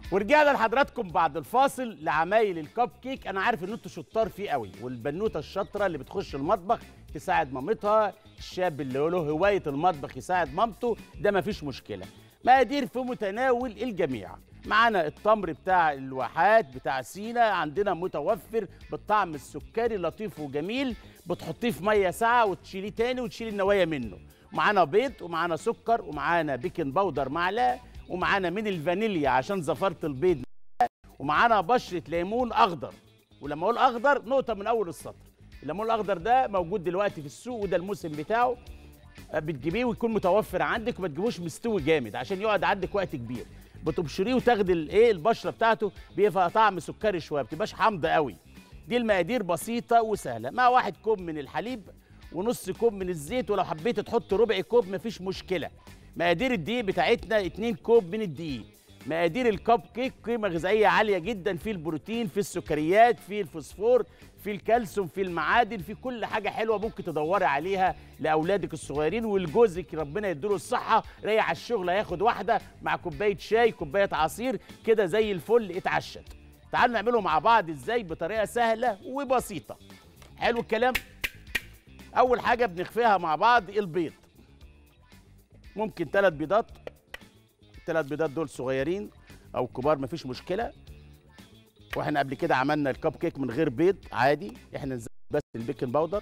ورجعنا لحضراتكم بعد الفاصل لعمايل الكب كيك انا عارف ان انتوا شطار فيه قوي والبنوته الشاطره اللي بتخش المطبخ تساعد مامتها الشاب اللي له هوايه المطبخ يساعد مامته ده مفيش مشكله مقادير في متناول الجميع معانا التمر بتاع الواحات بتاع سينا عندنا متوفر بالطعم السكري لطيف وجميل بتحطيه في ميه ساعه وتشيليه تاني وتشيلي النوايا منه معانا بيض ومعانا سكر ومعانا بيكنج باودر معلقه ومعانا من الفانيليا عشان زفرة البيض ومعانا بشرة ليمون أخضر ولما أقول أخضر نقطة من أول السطر الليمون الأخضر ده موجود دلوقتي في السوق وده الموسم بتاعه آه، بتجيبيه ويكون متوفر عندك وما تجيبوش مستوي جامد عشان يقعد عندك وقت كبير بتبشريه وتاخدي الايه البشره بتاعته بيبقى طعم سكري شويه ما بتبقاش حامضه قوي دي المقادير بسيطه وسهله مع واحد كوب من الحليب ونص كوب من الزيت ولو حبيت تحط ربع كوب مفيش مشكله مقادير الدقيق بتاعتنا 2 كوب من الدقيق مقادير الكب كيك قيمه غذائيه عاليه جدا في البروتين في السكريات في الفوسفور في الكالسيوم في المعادن في كل حاجه حلوه ممكن تدوري عليها لاولادك الصغيرين ولجوزك ربنا يديله الصحه رايح على الشغل هياخد واحده مع كوبايه شاي كوبايه عصير كده زي الفل اتعشت تعالوا نعمله مع بعض ازاي بطريقه سهله وبسيطه حلو الكلام اول حاجه بنخفيها مع بعض البيض ممكن ثلاث بيضات الثلاث بيضات دول صغيرين او كبار مفيش مشكله واحنا قبل كده عملنا الكب كيك من غير بيض عادي احنا نزود بس البيكنج باودر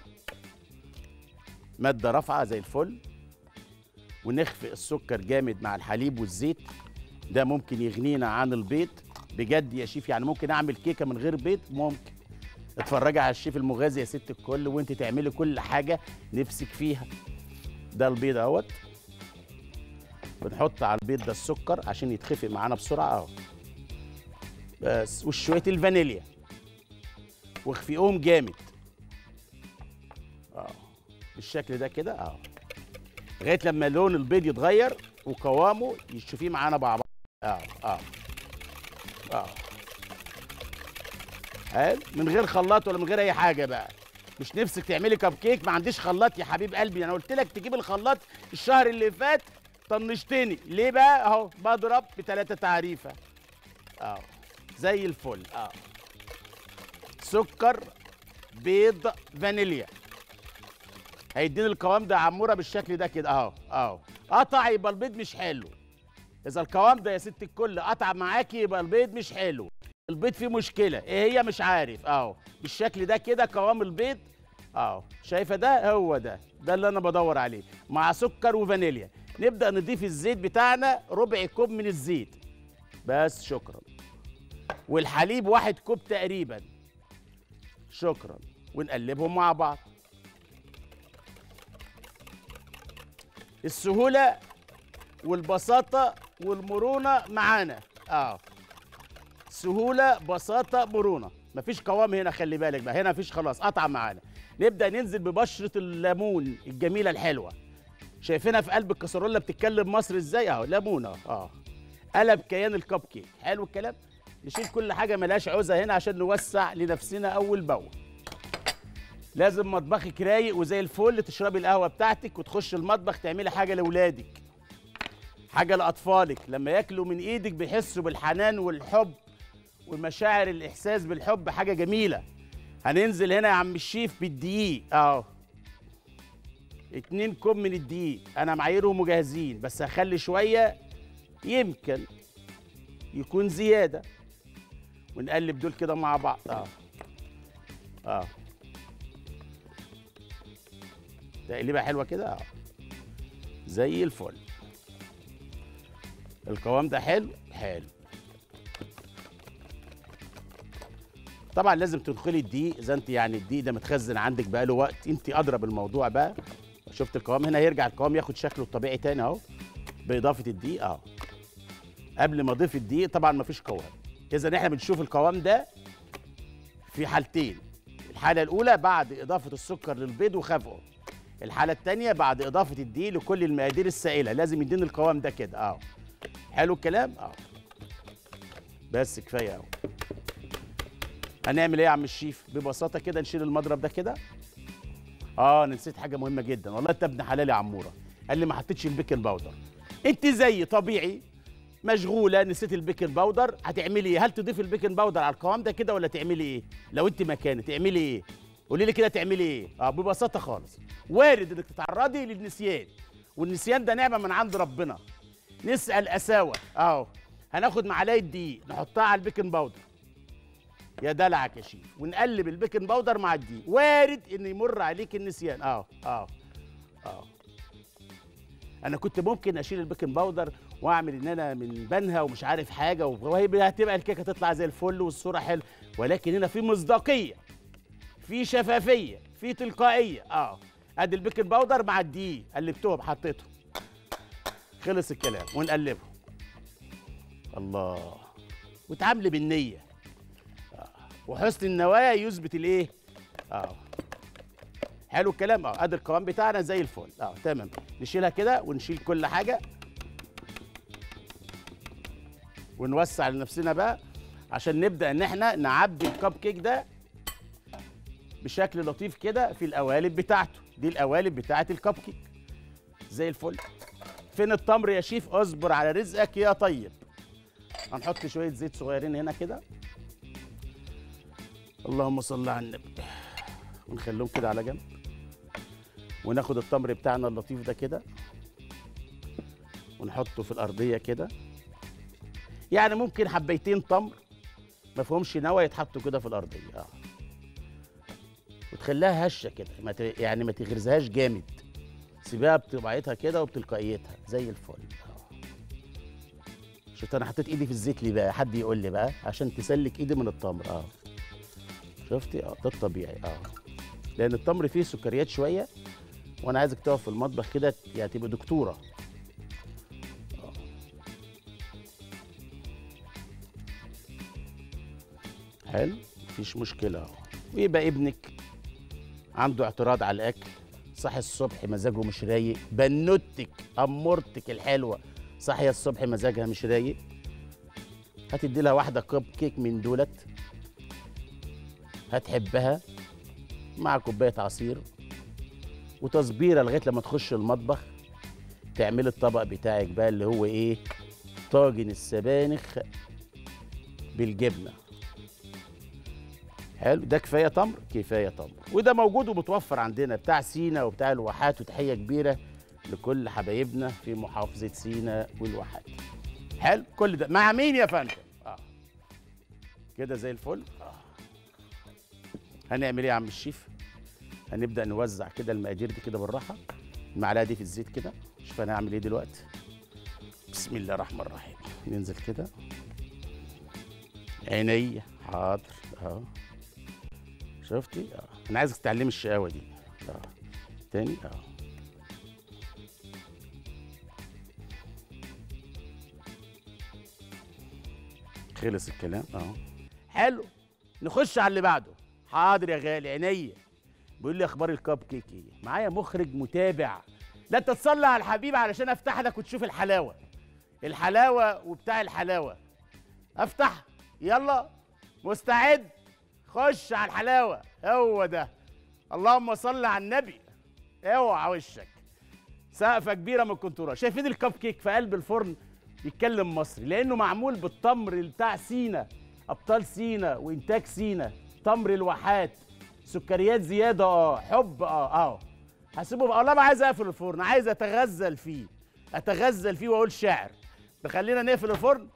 ماده رافعه زي الفل ونخفق السكر جامد مع الحليب والزيت ده ممكن يغنينا عن البيض بجد يا شيف يعني ممكن اعمل كيكه من غير بيض ممكن اتفرجي على الشيف المغازي يا ست الكل وانت تعملي كل حاجه نفسك فيها ده البيض اهوت بنحط على البيض ده السكر عشان يتخفق معانا بسرعه اهو بس وشويه الفانيليا واخفقهم جامد اه بالشكل ده كده اه لغايه لما لون البيض يتغير وقوامه يشوفيه معانا مع بعض اه اه اه حلو من غير خلاط ولا من غير اي حاجه بقى مش نفسك تعملي كب كيك ما عنديش خلاط يا حبيب قلبي انا قلت لك تجيب الخلاط الشهر اللي فات طنشتني ليه بقى اهو بضرب بثلاثه تعريفه اهو زي الفل اهو سكر بيض فانيليا هيديني القوام ده عموره بالشكل ده كده اهو اهو قطع يبقى البيض مش حلو اذا القوام ده يا ست الكل قطع معاكي يبقى البيض مش حلو البيض فيه مشكله ايه هي مش عارف اهو بالشكل ده كده قوام البيض اهو شايفه ده هو ده ده اللي انا بدور عليه مع سكر وفانيليا نبدا نضيف الزيت بتاعنا ربع كوب من الزيت بس شكرا والحليب واحد كوب تقريبا شكرا ونقلبهم مع بعض السهوله والبساطه والمرونه معانا اه سهوله بساطه مرونه مفيش قوام هنا خلي بالك بقى هنا مفيش خلاص قطع معانا نبدا ننزل ببشره الليمون الجميله الحلوه شايفينها في قلب الكسرولة بتتكلم مصر ازاي اهو ليمونه اه قلب كيان الكب كيك حلو الكلام نشيل كل حاجه ملهاش عوزه هنا عشان نوسع لنفسنا اول باول لازم مطبخك رايق وزي الفل تشربي القهوه بتاعتك وتخش المطبخ تعملي حاجه لاولادك حاجه لاطفالك لما ياكلوا من ايدك بيحسوا بالحنان والحب ومشاعر الاحساس بالحب حاجه جميله هننزل هنا يا عم الشيف بالدقيق اهو اتنين كوب من الدقيق انا معاييرهم مجهزين بس هخلي شويه يمكن يكون زياده ونقلب دول كده مع بعض اه اه تقليبه حلوه كده اه زي الفل القوام ده حلو حلو طبعا لازم تدخلي الدقيق اذا انت يعني الدقيق ده متخزن عندك بقاله وقت انت ادرى بالموضوع بقى شفت القوام هنا هيرجع القوام ياخد شكله الطبيعي تاني اهو باضافه الدقيق اهو قبل ما اضيف الدقيق طبعا مفيش قوام اذا احنا بنشوف القوام ده في حالتين الحاله الاولى بعد اضافه السكر للبيض وخفقه الحاله الثانيه بعد اضافه الدقيق لكل المقادير السائله لازم يديني القوام ده كده اهو حلو الكلام اهو بس كفايه اهو هنعمل ايه يا عم الشيف ببساطه كده نشيل المضرب ده كده اه انا نسيت حاجه مهمه جدا والله انت ابن حلال يا عموره قال لي ما حطيتش البيكنج باودر انت زي طبيعي مشغوله نسيت البيكنج باودر هتعملي ايه هل تضيفي البيكنج باودر على القوام ده كده ولا تعملي ايه لو انت مكاني تعملي ايه قولي لي كده تعملي ايه اه ببساطه خالص وارد انك تتعرضي للنسيان والنسيان ده نعمه من عند ربنا نسال اساوه اهو هناخد معلقه دقيق نحطها على البيكنج باودر يا دلعك يا شيف ونقلب البيكنج باودر مع الدقيق وارد ان يمر عليك النسيان اه اه اه انا كنت ممكن اشيل البيكنج باودر واعمل ان انا من بنها ومش عارف حاجه وهي هتبقى الكيكه تطلع زي الفل والصوره حلوه ولكن هنا في مصداقيه في شفافيه في تلقائيه اه ادي البيكنج باودر مع الدقيق قلبتهم حطيتهم خلص الكلام ونقلبهم الله وتعاملي بالنيه آه. وحسن النوايا يثبت الايه اه حلو الكلام اه ادي القوام بتاعنا زي الفل اه تمام نشيلها كده ونشيل كل حاجه ونوسع لنفسنا بقى عشان نبدا ان احنا نعبي الكب كيك ده بشكل لطيف كده في القوالب بتاعته دي القوالب بتاعه الكب كيك زي الفل فين التمر يا شيف اصبر على رزقك يا طيب هنحط شويه زيت صغيرين هنا كده اللهم صل على النبي ونخليهم كده على جنب وناخد التمر بتاعنا اللطيف ده كده ونحطه في الارضيه كده يعني ممكن حبيتين تمر ما فيهمش نوى يتحطوا كده في الارضيه اه وتخليها هشه كده ما ت... يعني ما تغرزهاش جامد سيبها بطبيعتها كده وبتلقائيتها زي الفل اه شفت انا حطيت ايدي في الزيت ليه بقى حد يقول لي بقى عشان تسلك ايدي من التمر اه شفتي اه ده الطبيعي اه لان التمر فيه سكريات شويه وانا عايزك تقف في المطبخ كده يعني تبقى دكتوره آه. حلو مفيش مشكله اهو ويبقى ابنك عنده اعتراض على الاكل صاحي الصبح مزاجه مش رايق بنوتك امورتك الحلوه صاحيه الصبح مزاجها مش رايق هتدي لها واحده كوب كيك من دولت هتحبها مع كوبايه عصير وتصبيره لغايه لما تخش المطبخ تعملي الطبق بتاعك بقى اللي هو ايه طاجن السبانخ بالجبنه حلو ده كفايه تمر كفايه تمر وده موجود ومتوفر عندنا بتاع سينا وبتاع الواحات وتحيه كبيره لكل حبايبنا في محافظه سينا والواحات حلو كل ده مع مين يا فندم اه كده زي الفل آه. هنعمل ايه يا عم الشيف هنبدا نوزع كده المقادير دي كده بالراحه المعلقه دي في الزيت كده شوف انا هعمل ايه دلوقتي بسم الله الرحمن الرحيم ننزل كده عينيا حاضر اهو شفتي اه انا عايزك تتعلمي الشقاوه دي اه تاني اه خلص الكلام اه حلو نخش على اللي بعده حاضر يا غالي عينيا بيقول لي اخبار الكب كيك ايه معايا مخرج متابع لا انت تصلي على الحبيب علشان افتح لك وتشوف الحلاوه الحلاوه وبتاع الحلاوه افتح يلا مستعد خش على الحلاوه هو ده اللهم صل على النبي اوعى وشك سقفه كبيره من الكنتوره شايفين الكب كيك في قلب الفرن بيتكلم مصري لانه معمول بالتمر بتاع سينا ابطال سينا وانتاج سينا تمر الواحات سكريات زياده اه حب اه اه هسيبه بقى والله ما عايز اقفل الفرن عايز اتغزل فيه اتغزل فيه واقول شعر فخلينا نقفل الفرن